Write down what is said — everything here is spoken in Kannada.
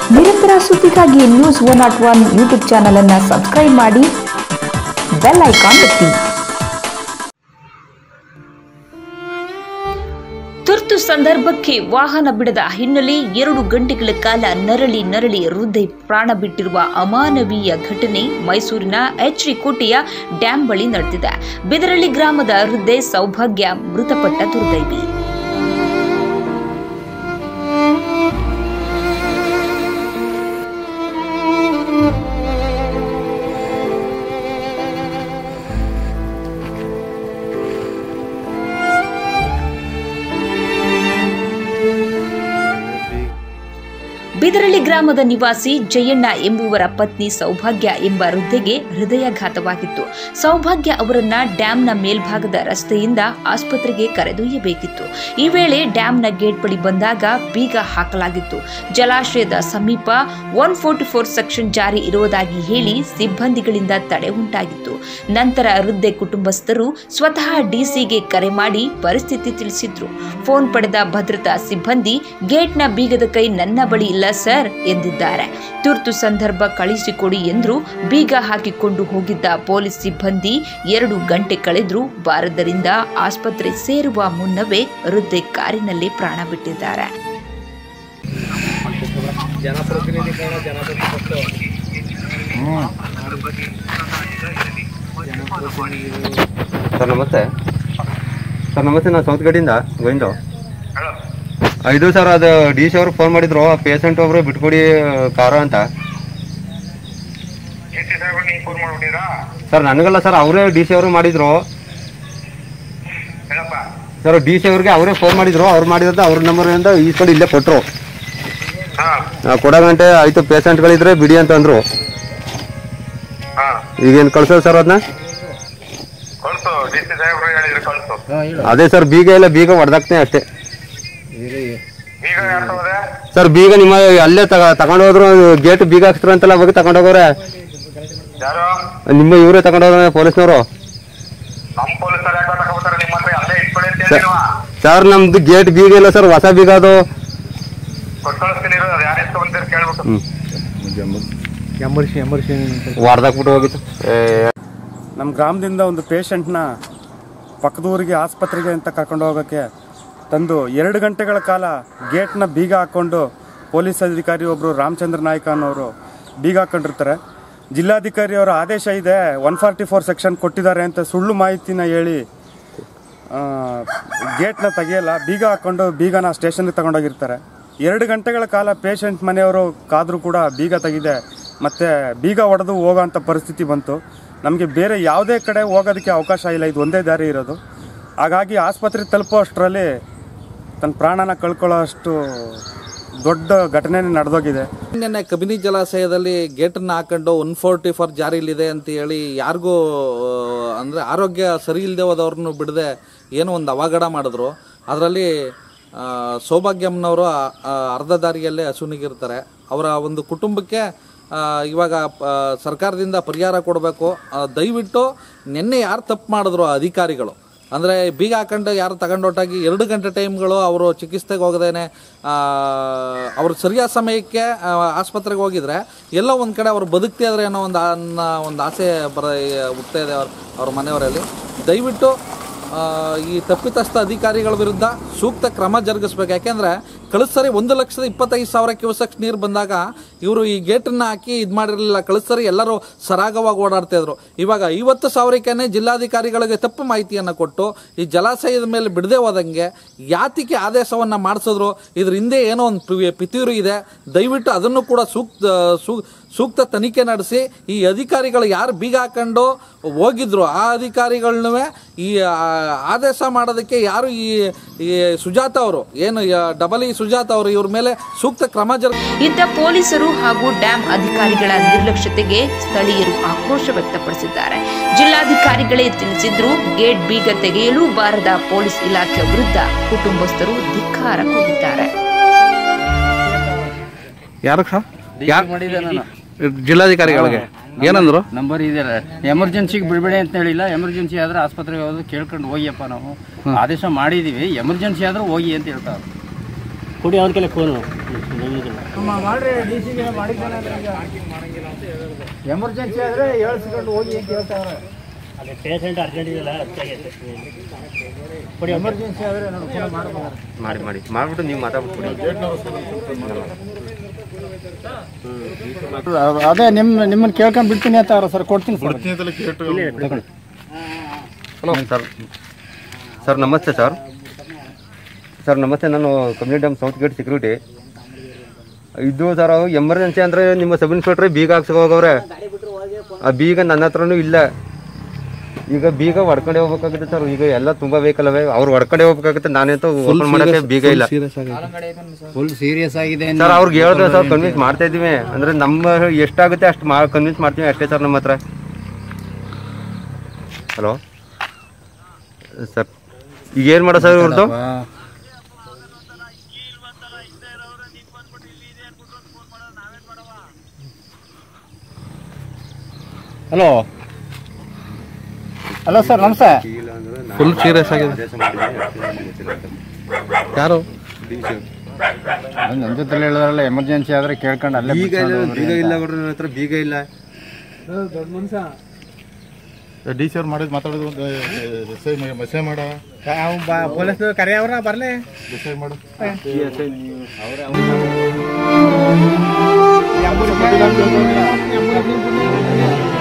ನಿರಂತರ ಸುದ್ದಿಗಾಗಿ news one not one YouTube channel ಅನ್ನು ಸಬ್ಸ್ಕ್ರೈಬ್ ಮಾಡಿ ಬೆಲ್ ಐಕಾನ್ ಒತ್ತಿ ತುರ್ತು ಸಂದರ್ಭಕ್ಕೆ ವಾಹನ ಬಿಡದ ಹಿನ್ನೆಲೆ ಎರಡು ಗಂಟೆಗಳ ಕಾಲ ನರಳಿ ನರಳಿ ವೃದ್ಧೆ ಪ್ರಾಣ ಬಿಟ್ಟಿರುವ ಅಮಾನವೀಯ ಘಟನೆ ಮೈಸೂರಿನ ಎಚ್ ಕೋಟೆಯ ಡ್ಯಾಂ ಬಳಿ ನಡೆದಿದೆ ಬಿದರಳ್ಳಿ ಗ್ರಾಮದ ವೃದ್ಧೆ ಸೌಭಾಗ್ಯ ಮೃತಪಟ್ಟ ದುರ್ದೈವಿ ಬಿದರಳ್ಳಿ ಗ್ರಾಮದ ನಿವಾಸಿ ಜಯಣ್ಣ ಎಂಬುವರ ಪತ್ನಿ ಸೌಭಾಗ್ಯ ಎಂಬ ವೃದ್ಧೆಗೆ ಹೃದಯಾಘಾತವಾಗಿತ್ತು ಸೌಭಾಗ್ಯ ಅವರನ್ನ ಡ್ಯಾಂನ ಮೇಲ್ಭಾಗದ ರಸ್ತೆಯಿಂದ ಆಸ್ಪತ್ರೆಗೆ ಕರೆದೊಯ್ಯಬೇಕಿತ್ತು ಈ ವೇಳೆ ಡ್ಯಾಂನ ಗೇಟ್ ಬಳಿ ಬಂದಾಗ ಬೀಗ ಹಾಕಲಾಗಿತ್ತು ಜಲಾಶಯದ ಸಮೀಪ ಒನ್ ಫೋರ್ಟಿ ಫೋರ್ ಸೆಕ್ಷನ್ ಜಾರಿ ಇರುವುದಾಗಿ ಹೇಳಿ ಸಿಬ್ಬಂದಿಗಳಿಂದ ತಡೆ ಉಂಟಾಗಿತ್ತು ನಂತರ ವೃದ್ಧೆ ಕುಟುಂಬಸ್ಥರು ಸ್ವತಃ ಡಿಸಿಗೆ ಕರೆ ಮಾಡಿ ಪರಿಸ್ಥಿತಿ ತಿಳಿಸಿದ್ರು ಫೋನ್ ಪಡೆದ ಭದ್ರತಾ ಸಿಬ್ಬಂದಿ ಗೇಟ್ನ ಬೀಗದ ಕೈ ನನ್ನ ಬಳಿ ಇಲ್ಲ ಸರ್ ಎಂದಿದ್ದಾರೆ ತುರ್ತು ಸಂದರ್ಭ ಕಳಿಸಿಕೊಡಿ ಎಂದು ಬೀಗ ಹಾಕಿಕೊಂಡು ಹೋಗಿದ್ದ ಪೊಲೀಸ್ ಸಿಬ್ಬಂದಿ ಎರಡು ಗಂಟೆ ಕಳೆದ್ರೂ ಬಾರದರಿಂದ ಆಸ್ಪತ್ರೆ ಸೇರುವ ಮುನ್ನವೇ ವೃದ್ಧೆ ಕಾರಿನಲ್ಲಿ ಪ್ರಾಣ ಬಿಟ್ಟಿದ್ದಾರೆ ಸರ್ ನಮಸ್ತೆ ಸರ್ ನಮಸ್ತೆ ನಾನು ಸೌತ್ ಗಡಿಯಿಂದ ಗೋವಿಂದು ಇದು ಸರ್ ಅದು ಡಿ ಸಿ ಅವ್ರಿಗೆ ಫೋನ್ ಮಾಡಿದ್ರು ಆ ಪೇಷಂಟ್ ಒಬ್ರು ಬಿಟ್ಕೊಡಿ ಕಾರು ಅಂತ ಎಸಿ ಸಾಹೇಬ್ರು ನೀವು ಫೋನ್ ಮಾಡ್ಬಿಟ್ಟಿರಾ ಸರ್ ನನಗಲ್ಲ ಸರ್ ಅವರೇ ಡಿ ಸಿ ಅವರು ಮಾಡಿದ್ರು ಹೇಳಪ್ಪ ಸರ್ ಡಿ ಸಿ ಅವ್ರಿಗೆ ಅವರೇ ಫೋನ್ ಮಾಡಿದ್ರು ಅವ್ರು ಮಾಡಿರೋದು ಅವ್ರ ನಂಬರಿಂದ ಈಸ್ಕೊಂಡು ಇಲ್ಲೇ ಕೊಟ್ಟರು ಹಾ ಕೊಡೋ ಗಂಟೆ ಆಯಿತು ಪೇಷಂಟ್ಗಳಿದ್ರೆ ಬಿಡಿ ಅಂತ ಅಂದರು ಹಾ ಈಗೇನು ಕಳ್ಸೋದು ಸರ್ ಅದನ್ನ ಕಳ್ಸು ಡಿ ಸಿ ಸಾಹೇಬ್ರು ಹೇಳಿದ್ರೆ ಕಳ್ಸು ಅದೇ ಸರ್ ಬೀಗ ಎಲ್ಲ ಬೀಗ ಹೊಡೆದಾಕ್ತೇನೆ ಅಷ್ಟೇ ಈಗ ಯಾರು ತಗೋದೆ ಸರ್ ಬೀಗ ನಿಮ್ಮ ಅಲ್ಲೇ ತಗ ತಗೊಂಡೋದ್ರು ಗೇಟ್ ಬೀಗ ಹಾಕ್ಸ್ರು ಅಂತೆಲ್ಲ ಅವಾಗ ತಗೊಂಡೋಗೋರೆ ಯಾರು ನಿಮ್ಮ ಇವರೇ ತಗೊಂಡೋದ್ರೆ ಪೊಲೀಸ್ನವರು ನಮ್ಮ ಪೊಲೀಸರು ಯಾಕೆ ತಗೋತಾರೆ ನಿಮ್ಮ ಹತ್ರ ಅಲ್ಲೇ ಇಟ್ಕೊಳ್ಳಿ ಅಂತ ಸರ್ ಹೇಳಿಲ್ವಾ ಸರ್ ನಮ್ದು ಗೇಟ್ ಬೀಗ ಇಲ್ಲ ಸರ್ ಹೊಸ ಬೀಗ ಅದು ಕೊಟ್ಟು ಕಳಿಸ್ತೀನಿ ಇರು, ಅದು ಯಾರು ಎತ್ಕೊಂಡ್ಬಂದಿರ ಕೇಳ್ಬೇಕು ವಾರ್ದಾಕ್ಬಿಟ್ಟು ಹೋಗಿತ್ತು ನಮ್ಮ ಗ್ರಾಮದಿಂದ ಒಂದು ಪೇಷಂಟ್ನ ಪಕ್ಕದೂರಿಗೆ ಆಸ್ಪತ್ರೆಗೆ ಅಂತ ಕರ್ಕೊಂಡು ಹೋಗೋಕ್ಕೆ ತಂದು ಎರಡು ಗಂಟೆಗಳ ಕಾಲ ಗೇಟ್ನ ಬೀಗ ಹಾಕ್ಕೊಂಡು ಪೊಲೀಸ್ ಅಧಿಕಾರಿ ಒಬ್ಬರು ರಾಮಚಂದ್ರ ನಾಯ್ಕ ಅನ್ನೋರು ಬೀಗ ಹಾಕ್ಕೊಂಡಿರ್ತಾರೆ ಜಿಲ್ಲಾಧಿಕಾರಿ ಅವರ ಆದೇಶ ಇದೆ ಒನ್ ಫಾರ್ಟಿ ಫೋರ್ ಸೆಕ್ಷನ್ ಕೊಟ್ಟಿದ್ದಾರೆ ಅಂತ ಸುಳ್ಳು ಮಾಹಿತಿನ ಹೇಳಿ ಆ, ಗೇಟ್ನ ತೆಗೆಯಲ್ಲ ಬೀಗ ಹಾಕ್ಕೊಂಡು ಬೀಗನ ಸ್ಟೇಷನ್ಗೆ ತಗೊಂಡೋಗಿರ್ತಾರೆ ಎರಡು ಗಂಟೆಗಳ ಕಾಲ ಪೇಷಂಟ್ ಮನೆಯವರು ಕಾದರೂ ಕೂಡ ಬೀಗ ತೆಗಿದೆ ಮತ್ತು ಬೀಗ ಹೊಡೆದು ಹೋಗೋಂಥ ಪರಿಸ್ಥಿತಿ ಬಂತು ನಮಗೆ ಬೇರೆ ಯಾವುದೇ ಕಡೆ ಹೋಗೋದಕ್ಕೆ ಅವಕಾಶ ಇಲ್ಲ ಇದು ಒಂದೇ ದಾರಿ ಇರೋದು ಹಾಗಾಗಿ ಆಸ್ಪತ್ರೆ ತಲುಪೋ ಅಷ್ಟರಲ್ಲಿ ತನ್ನ ಪ್ರಾಣನ ಕಳ್ಕೊಳ್ಳೋ ಅಷ್ಟು ದೊಡ್ಡ ಘಟನೆನೇ ನಡೆದೋಗಿದೆ ನಿನ್ನೆ ಕಬಿನಿ ಜಲಾಶಯದಲ್ಲಿ ಗೇಟನ್ನು ಹಾಕೊಂಡು ಒನ್ ಫೋರ್ಟಿ ಫೋರ್ ಜಾರಿಲಿದೆ ಅಂತ ಹೇಳಿ ಯಾರಿಗೂ ಅಂದರೆ ಆರೋಗ್ಯ ಸರಿ ಇಲ್ಲದೆ ಹೋದವ್ರನ್ನು ಬಿಡದೆ ಏನೋ ಒಂದು ಅವಘಡ ಮಾಡಿದ್ರು ಅದರಲ್ಲಿ ಸೌಭಾಗ್ಯಮ್ನವರು ಆ- ಆ ಅರ್ಧ ದಾರಿಯಲ್ಲೇ ಹಸುನಿಗಿರ್ತಾರೆ ಅವರ ಒಂದು ಕುಟುಂಬಕ್ಕೆ ಆ, ಇವಾಗ ಆ, ಸರ್ಕಾರದಿಂದ ಪರಿಹಾರ ಕೊಡಬೇಕು ದಯವಿಟ್ಟು ನಿನ್ನೆ ಯಾರು ತಪ್ಪು ಮಾಡಿದ್ರು ಆ ಅಧಿಕಾರಿಗಳು ಅಂದರೆ ಬೀಗ ಹಾಕೊಂಡು ಯಾರು ತಗೊಂಡೊಟ್ಟಾಗಿ ಎರಡು ಗಂಟೆ ಟೈಮ್ಗಳು ಅವರು ಚಿಕಿತ್ಸೆಗೆ ಹೋಗದೇನೆ ಅವರು ಸರಿಯಾದ ಸಮಯಕ್ಕೆ ಆ, ಆಸ್ಪತ್ರೆಗೆ ಹೋಗಿದ್ರೆ ಎಲ್ಲೋ ಒಂದು ಕಡೆ ಅವ್ರು ಬದುಕ್ತಿದ್ರೆ ಅನ್ನೋ ಒಂದು ಅನ್ನೋ ಒಂದು ಆಸೆ ಬರ ಹುಟ್ತಾ ಇದೆ ಅವ್ರ ಅವ್ರ ಮನೆಯವರಲ್ಲಿ ದಯವಿಟ್ಟು ಆ, ಈ ತಪ್ಪಿತಸ್ಥ ಅಧಿಕಾರಿಗಳ ವಿರುದ್ಧ ಸೂಕ್ತ ಕ್ರಮ ಜರುಗಿಸ್ಬೇಕು ಯಾಕೆಂದ್ರೆ ಕಳೆದ ಸರಿ ಒಂದು ಲಕ್ಷದ ಇಪ್ಪತ್ತೈದು ಸಾವಿರ ಕ್ಯೂಸೆಕ್ಸ್ ನೀರು ಬಂದಾಗ ಇವರು ಈ ಗೇಟನ್ನ ಹಾಕಿ ಇದು ಮಾಡಿರಲಿಲ್ಲ ಕಳೆದ ಸರಿ ಎಲ್ಲರೂ ಸರಾಗವಾಗಿ ಓಡಾಡ್ತಾ ಇದ್ರು ಇವಾಗ ಐವತ್ತು ಸಾವಿರಕ್ಕೇನೆ ಜಿಲ್ಲಾಧಿಕಾರಿಗಳಿಗೆ ತಪ್ಪು ಮಾಹಿತಿಯನ್ನು ಕೊಟ್ಟು ಈ ಜಲಾಶಯದ ಮೇಲೆ ಬಿಡದೆ ಹೋದಂಗೆ ಯಾತಿಗೆ ಆದೇಶವನ್ನ ಮಾಡಿಸಿದ್ರು ಇದ್ರ ಹಿಂದೆ ಏನೋ ಒಂದು ಪಿ- ಪಿತೂರು ಇದೆ ದಯವಿಟ್ಟು ಅದನ್ನು ಕೂಡ ಸೂಕ್ತ ಸೂ ಸೂಕ್ತ ತನಿಖೆ ನಡೆಸಿ ಈ ಅಧಿಕಾರಿಗಳು ಯಾರು ಬೀಗ ಹಾಕೊಂಡು ಹೋಗಿದ್ರು ಆ ಅಧಿಕಾರಿಗಳನ್ನೂ ಈ ಆ, ಆದೇಶ ಮಾಡೋದಕ್ಕೆ ಯಾರು ಈ ಈ ಸುಜಾತ ಅವರು ಏನು ಡಬಲ್ ಇ ಸುಜಾತ ಅವರು ಇವ್ರ ಮೇಲೆ ಸೂಕ್ತ ಕ್ರಮ ಜರುಗಿ ಇದ್ದ ಪೊಲೀಸರು ಹಾಗೂ ಡ್ಯಾಂ ಅಧಿಕಾರಿಗಳ ನಿರ್ಲಕ್ಷ್ಯತೆಗೆ ಸ್ಥಳೀಯರು ಆಕ್ರೋಶ ವ್ಯಕ್ತಪಡಿಸಿದ್ದಾರೆ ಜಿಲ್ಲಾಧಿಕಾರಿಗಳೇ ತಿಳಿಸಿದ್ರು ಗೇಟ್ ಬೀಗ ತೆಗೆಯಲು ಬಾರದ ಪೊಲೀಸ್ ಇಲಾಖೆ ವಿರುದ್ಧ ಕುಟುಂಬಸ್ಥರು ಧಿಕ್ಕಾರ ಕೂಗಿದ್ದಾರೆ ಯಾರು ಸರ್ ಜಿಲ್ಲಾಧಿಕಾರಿಗಳಿಗೆ ಏನಂದ್ರು ನಂಬರ್ ಇದೆ ಎಮರ್ಜೆನ್ಸಿಗೆ ಬಿಡಬೇಡಿ ಅಂತ ಹೇಳಿಲ್ಲ ಎಮರ್ಜೆನ್ಸಿ ಆದ್ರೆ ಆಸ್ಪತ್ರೆಗೆ ಹೋದ್ರೆ ಕೇಳ್ಕೊಂಡು ಹೋಗಿಯಪ್ಪ ನಾವು ಆದೇಶ ಮಾಡಿದೀವಿ ಎಮರ್ಜೆನ್ಸಿ ಆದ್ರೆ ಹೋಗಿ ಅಂತ ಹೇಳ್ತಾರೆ ಕೊಡಿ ಅವ್ರ ಕೆಲ ಫೋನು ಎಮರ್ಜೆನ್ಸಿ ಆದರೆ ಏಳ್ಸ್ಕೊಂಡು ಹೋಗಿ ಅಂತ ಹೇಳ್ತಾವ್ರೆ ಅದೇ ಪೇಷಂಟ್ ಅರ್ಜೆಂಟ್ ಇದೆಯಲ್ಲ ಅದಾಗೈತೆ ಕೊಡಿ ಎಮರ್ಜೆನ್ಸಿ ಆದರೆ ನಾನು ಫೋನ್ ಮಾಡ್ಬೋದು ಮಾಡಿ ಮಾಡಿ ಮಾಡ್ಬಿಟ್ಟು ನೀವು ಮಾತಾಡ್ಬಿಟ್ಟು ಅದೇ ನಿಮ್ಮ ನಿಮ್ಮನ್ನ ಕೇಳ್ಕೊಂಡ್ ಬಿಡ್ತೀನಿ ಅಂತ ಅವ್ರು ಸರ್ ಕೊಡ್ತೀನಿ ಸರ್ ಸರ್ ಸರ್ ನಮಸ್ತೆ ಸರ್ ಸರ್ ನಮಸ್ತೆ ನಾನು community dam south gate security ಇದು ಸರ್ ಎಮರ್ಜೆನ್ಸಿ ಅಂದರೆ ನಿಮ್ಮ ಸಬ್ ಇನ್ಸ್ಪೆಕ್ಟ್ರೆ ಬೀಗ ಹಾಕ್ಸಕ್ ಹೋಗವ್ರೆ ಆ ಬೀಗ ನನ್ನ ಹತ್ರನೂ ಇಲ್ಲ ಈಗ ಬೀಗ ಹೊಡ್ಕೊಂಡೆ ಹೋಗ್ಬೇಕಾಗುತ್ತೆ ಸರ್ ಈಗ ಎಲ್ಲ ತುಂಬಾ ವೆಹಿಕಲ್ ಅವೆ ಅವ್ರು ಹೊಡ್ಕೊಂಡೆ ಹೋಗ್ಬೇಕಾಗುತ್ತೆ ನಾನಂತೂ ಓಪನ್ ಮಾಡಕ್ಕೆ ಬೀಗ ಇಲ್ಲ ಫುಲ್ ಸೀರಿಯಸ್ ಆಗಿದೆ ಸರ್ ಅವ್ರಿಗೆ ಹೇಳಿದ್ರೆ ಸರ್ ಕನ್ವಿನ್ಸ್ ಮಾಡ್ತಾ ಇದೀವಿ ಅಂದ್ರೆ ನಮ್ಮ ಎಷ್ಟಾಗುತ್ತೆ ಅಷ್ಟು ಮಾ ಕನ್ವಿನ್ಸ್ ಮಾಡ್ತೀವಿ ಅಷ್ಟೇ ಸರ್ ನಮ್ಮ ಹತ್ರ ಹಲೋ ಸರ್ ಈಗ ಏನು ಮಾಡೋ ಸರ್ ಇವ್ರದ್ದು ಹಲೋ ಹಲೋ ಸರ್ ನಮಸ್ತೆ ಫುಲ್ ಸೀರಿಯಸ್ ಆಗಿದೆ ಯಾರು ನನ್ನ ಜೊತೆ ಹೇಳಿದ್ರಲ್ಲ ಎಮರ್ಜೆನ್ಸಿ ಆದರೆ ಕೇಳ್ಕೊಂಡು ಅಲ್ಲೇ ಬೀಗ ಇಲ್ಲ ಬೀಗ ಇಲ್ಲ ಬಿಡ್ರಿ ನನ್ನ ಹತ್ರ ಬೀಗ ಇಲ್ಲ ಡಿ ಸಿ ಅವ್ರು ಮಾಡಿದ್ ಮಾತಾಡೋದು ಮೆಸೇಜ್ ಮಾಡ ಪೊಲೀಸ್ ಕರೆಯವ್ರ ಬರಲೇ ಮೆಸೇಜ್ ಮಾಡು ಅವರೇ